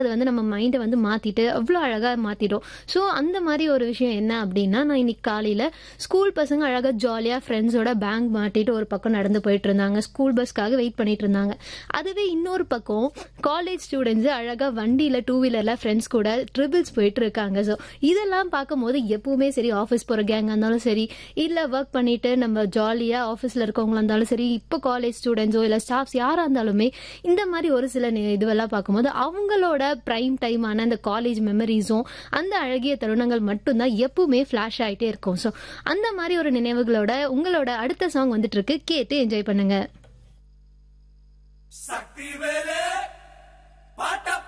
அது வந்து நம்ம மைண்டை வந்து மாத்திட்டு அவ்வளோ அழகா மாத்திடும் ஸோ அந்த மாதிரி ஒரு விஷயம் என்ன அப்படின்னா நான் இன்னைக்கு காலையில ஸ்கூல் பசங்க அழகா ஜாலியா ஃப்ரெண்ட்ஸோட பேங்க் மாட்டிட்டு ஒரு பக்கம் நடந்து போயிட்டு இருந்தாங்க ஸ்கூல் பஸ்க்காக வெயிட் பண்ணிட்டு இருந்தாங்க அதுவே இன்னொரு பக்கம் காலேஜ் ஸ்டூடெண்ட்ஸ் அழகா வண்டியில டூ வீலர்ல ஃப்ரெண்ட்ஸ் கூட ட்ரிபிள்ஸ் போயிட்டு இருக்காங்க ஸோ இதெல்லாம் பார்க்கும்போது எப்பவுமே சரி ஆஃபீஸ் போற கேங்கா இருந்தாலும் சரி இல்ல ஒர்க் பண்ணிட்டு நம்ம ஜாலியா ஆஃபீஸ்ல இருக்கவங்களா இருந்தாலும் சரி இப்போ காலேஜ் ஸ்டூடெண்ட்ஸோ இல்ல ஸ்டாஃப்ஸ் யாரா இருந்தாலுமே இந்த மாதிரி ஒரு சில நி- இதுவெல்லாம் பார்க்கும்போது அவங்களோட பிரைம் டைமான அந்த காலேஜ் மெமரிஸும் அந்த அழகிய தருணங்கள் மட்டும்தான் எப்பவுமே ஃபிளாஷ் ஆயிட்டே இருக்கும் ஸோ அந்த மாதிரி ஒரு நினைவுகளோட உங்களோட அடுத்த சாங் வந்துட்டு இருக்கு கேட்டு என்ஜாய் பண்ணுங்க சக்தி வேலே பாட்ட